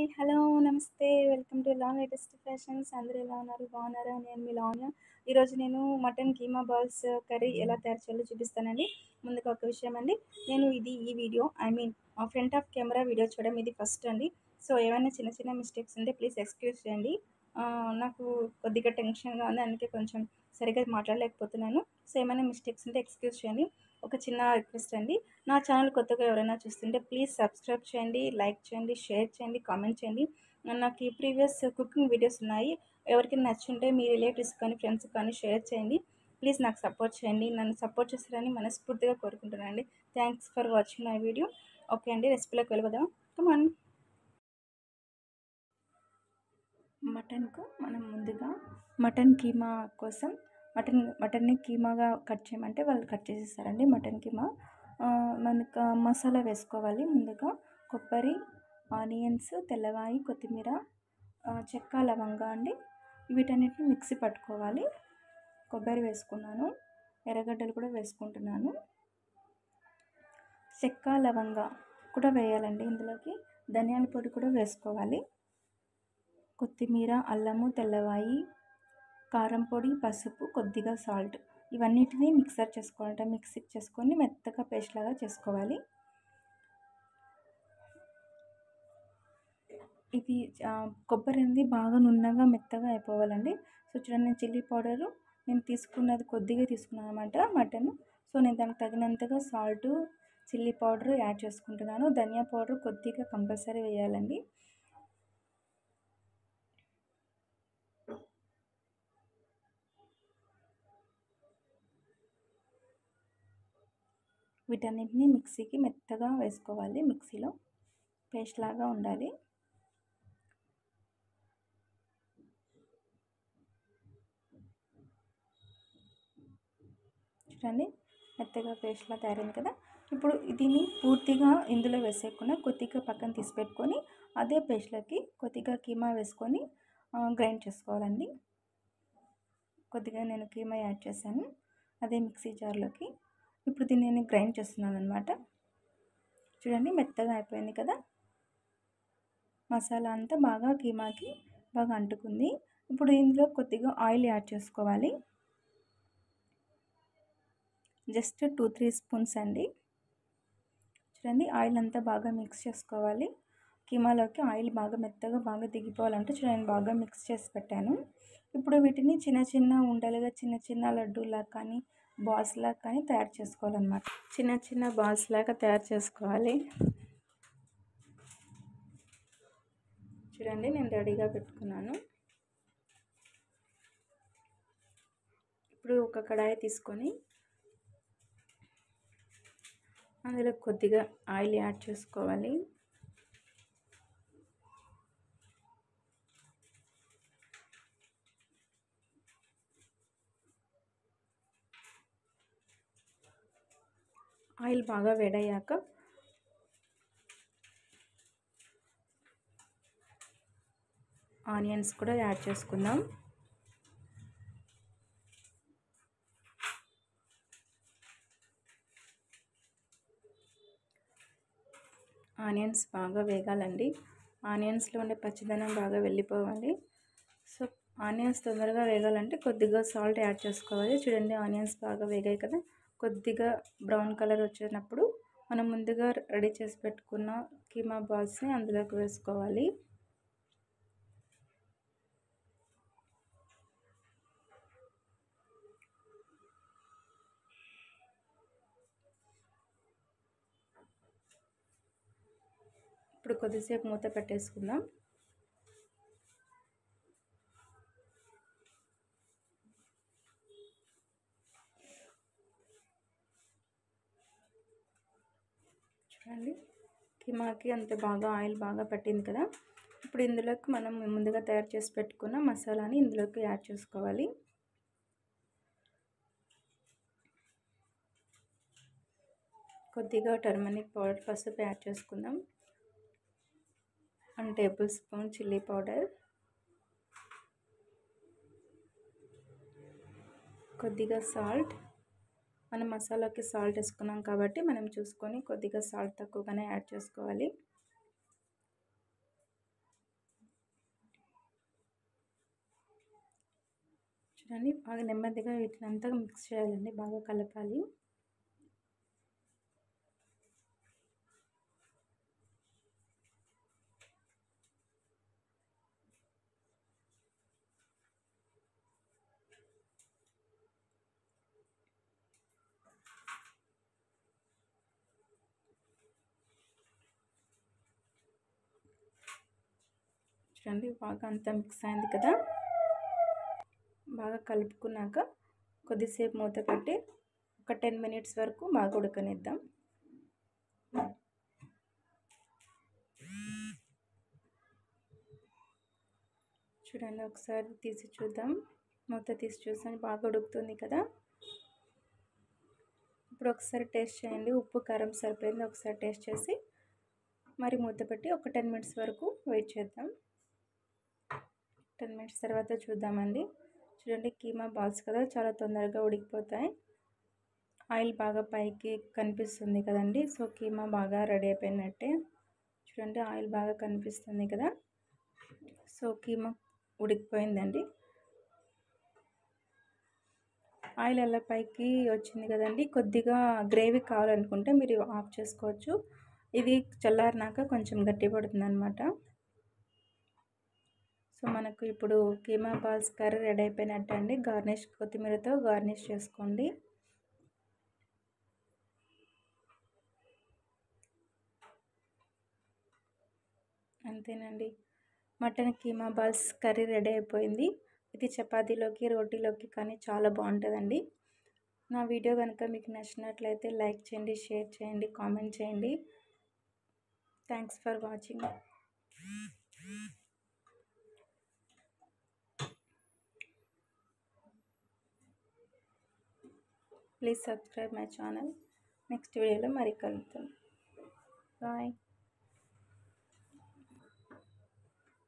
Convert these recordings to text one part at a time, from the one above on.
hello నమస్తే welcome to లా latest fashions అందరూ ఎలా ఉన్నారు బాగున్నారా నేను మీ లావణ్య ఈరోజు నేను మటన్ కీమా బాల్స్ కర్రీ ఎలా తయారు చేయాలో చూపిస్తానండి ముందుగా ఒక విషయం అండి నేను ఇది ఈ video I mean front of camera video చూడడం ఇది ఫస్ట్ అండి సో ఏమైనా చిన్న చిన్న మిస్టేక్స్ ఉంటే ప్లీజ్ ఎక్స్క్యూజ్ చేయండి ఆ, నాకు కొద్దిగా టెన్షన్గా ఉంది అందుకే కొంచెం సరిగ్గా మాట్లాడలేకపోతున్నాను సో ఏమైనా మిస్టేక్స్ ఉంటే ఎక్స్క్యూజ్ చేయండి ఒక చిన్న రిక్వెస్ట్ అండి నా ఛానల్ కొత్తగా ఎవరైనా చూస్తుంటే ప్లీజ్ సబ్స్క్రైబ్ చేయండి లైక్ చేయండి షేర్ చేయండి కామెంట్ చేయండి నాకు ఈ ప్రీవియస్ కుకింగ్ వీడియోస్ ఉన్నాయి ఎవరికైనా నచ్చుంటే మీ రిలేటివ్స్ కానీ ఫ్రెండ్స్ కానీ షేర్ చేయండి ప్లీజ్ నాకు సపోర్ట్ చేయండి నన్ను సపోర్ట్ చేస్తారని మనస్ఫూర్తిగా కోరుకుంటున్నానండి thanks for watching my video okay అండి రెసిపీలోకి వెళ్ళిపోదాం కమాన్ మటన్కు మనం ముందుగా మటన్ కీమా కోసం మటన్ మటన్ని కీమాగా కట్ చేయమంటే వాళ్ళు కట్ చేసేస్తారండి మటన్ కీమా ఆ, మనకు మసాలా వేసుకోవాలి ముందుగా కొబ్బరి ఆనియన్స్ తెల్లవాయి కొత్తిమీర ఆ, చెక్క లవంగా అండి వీటన్నిటిని మిక్సీ పట్టుకోవాలి కొబ్బరి వేసుకున్నాను ఎర్రగడ్డలు కూడా వేసుకుంటున్నాను చెక్క లవంగా కూడా వేయాలండి ఇందులోకి ధనియాల పొడి కూడా వేసుకోవాలి కొత్తిమీర అల్లము తెల్లవాయి కారం పొడి పసుపు కొద్దిగా సాల్ట్ ఇవన్నిటిని మిక్సర్ చేసుకోవాలంటే మిక్సీ చేసుకొని మెత్తగా పేస్ట్ లాగా చేసుకోవాలి ఇది ఆ, కొబ్బరి అనేది బాగా నున్నగా మెత్తగా అయిపోవాలండి సో చూడండి నేను చిల్లీ పౌడరు నేను తీసుకున్నది కొద్దిగా తీసుకున్నాను అనమాట మటన్ సో నేను దానికి తగినంతగా సాల్ట్ చిల్లీ పౌడర్ యాడ్ చేసుకుంటున్నాను ధనియా పౌడర్ కొద్దిగా కంపల్సరీ వేయాలండి వీటన్నిటిని మిక్సీకి మెత్తగా వేసుకోవాలి మిక్సీలో పేస్ట్ లాగా ఉండాలి చూడండి మెత్తగా పేస్ట్లా తయారైంది కదా ఇప్పుడు దీన్ని పూర్తిగా ఇందులో వేసేయకుండా కొద్దిగా పక్కన తీసి పెట్టుకొని అదే పేస్ట్లోకి కొద్దిగా కీమా వేసుకొని గ్రైండ్ చేసుకోవాలండి కొద్దిగా నేను కీమా యాడ్ చేశాను అదే మిక్సీ జార్లోకి ఇప్పుడు దీన్ని నేను గ్రైండ్ చేస్తున్నాను అనమాట చూడండి మెత్తగా అయిపోయింది కదా మసాలా అంతా బాగా కీమాకి బాగా అంటుకుంది ఇప్పుడు ఇందులో కొద్దిగా ఆయిల్ యాడ్ చేసుకోవాలి జస్ట్ టూ త్రీ స్పూన్స్ అండి చూడండి ఆయిల్ అంతా బాగా మిక్స్ చేసుకోవాలి కీమాలోకి ఆయిల్ బాగా మెత్తగా బాగా దిగిపోవాలంటే చూడండి బాగా మిక్స్ చేసి పెట్టాను ఇప్పుడు వీటిని చిన్న చిన్న ఉండలుగా చిన్న చిన్న లడ్డూలా కానీ బాల్స్ లాగా కానీ తయారు చేసుకోవాలన్నమాట చిన్న చిన్న బాల్స్ లాగా తయారు చేసుకోవాలి చూడండి నేను రెడీగా పెట్టుకున్నాను ఇప్పుడు ఒక కడాయి తీసుకొని అందులో కొద్దిగా ఆయిల్ యాడ్ చేసుకోవాలి ఆయిల్ బాగా వేడయ్యాక ఆనియన్స్ కూడా యాడ్ చేసుకుందాం ఆనియన్స్ బాగా వేగాలండి ఆనియన్స్లో ఉండే పచ్చిదనం బాగా వెళ్ళిపోవాలి సో ఆనియన్స్ తొందరగా వేగాలంటే కొద్దిగా సాల్ట్ యాడ్ చేసుకోవాలి చూడండి ఆనియన్స్ బాగా వేగాయి కదా కొద్దిగా బ్రౌన్ కలర్ వచ్చినప్పుడు మనం ముందుగా రెడీ చేసి పెట్టుకున్న కీమా బాల్స్ని అందులోకి వేసుకోవాలి ఇప్పుడు కొద్దిసేపు మూత పెట్టేసుకుందాం చూడండి కిమాకి అంత బాగా ఆయిల్ బాగా పట్టింది కదా ఇప్పుడు ఇందులోకి మనం ముందుగా తయారు చేసి పెట్టుకున్న మసాలాని ఇందులోకి యాడ్ చేసుకోవాలి కొద్దిగా టర్మరిక్ పౌడర్ పసుపు యాడ్ చేసుకుందాం one tablespoon chilli powder కొద్దిగా సాల్ట్ మనం మసాలాకి సాల్ట్ వేసుకున్నాం కాబట్టి మనం చూసుకొని కొద్దిగా సాల్ట్ తక్కువగానే యాడ్ చేసుకోవాలి చూడండి బాగా నెమ్మదిగా వీటిని అంతా మిక్స్ చేయాలండి బాగా కలపాలి చూడండి బాగా అంతా మిక్స్ అయింది కదా బాగా కలుపుకున్నాక కొద్దిసేపు మూత పెట్టి ఒక టెన్ మినిట్స్ వరకు బాగా ఉడకనిద్దాం చూడండి ఒకసారి తీసి చూద్దాం మూత తీసి చూసాను బాగా ఉడుకుతుంది కదా ఇప్పుడు ఒకసారి టేస్ట్ చేయండి ఉప్పు కారం సరిపోయింది ఒకసారి టేస్ట్ చేసి మరి మూత పెట్టి ఒక టెన్ మినిట్స్ వరకు వెయిట్ చేద్దాం టెన్ మినిట్స్ తర్వాత చూద్దామండి చూడండి కీమా బాల్స్ కదా చాలా తొందరగా ఉడికిపోతాయి ఆయిల్ బాగా పైకి కనిపిస్తుంది కదండి సో కీమా బాగా రెడీ అయిపోయినట్టే చూడండి ఆయిల్ బాగా కనిపిస్తుంది కదా సో కీమా ఉడికిపోయిందండి ఆయిల్ అలా పైకి వచ్చింది కదండి కొద్దిగా గ్రేవీ కావాలనుకుంటే మీరు ఆఫ్ చేసుకోవచ్చు ఇది చల్లారినాక కొంచెం గట్టి పడుతుంది అనమాట సో మనకు ఇప్పుడు కీమా బాల్స్ కర్రీ రెడీ అయిపోయినట్టు అండి గార్నిష్ కొత్తిమీరతో గార్నిష్ చేసుకోండి అంతేనండి mutton keema balls curry ready అయిపోయింది ఇది చపాతీలోకి రోటీలోకి కానీ చాలా బాగుంటుందండి నా వీడియో కనుక మీకు నచ్చినట్లయితే లైక్ చేయండి షేర్ చేయండి కామెంట్ చేయండి thanks for watching please subscribe my channel next వీడియోలో మరి కలుగుతాం బాయ్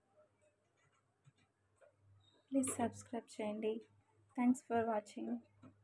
ప్లీజ్ సబ్స్క్రైబ్ చేయండి థ్యాంక్స్ ఫర్ వాచింగ్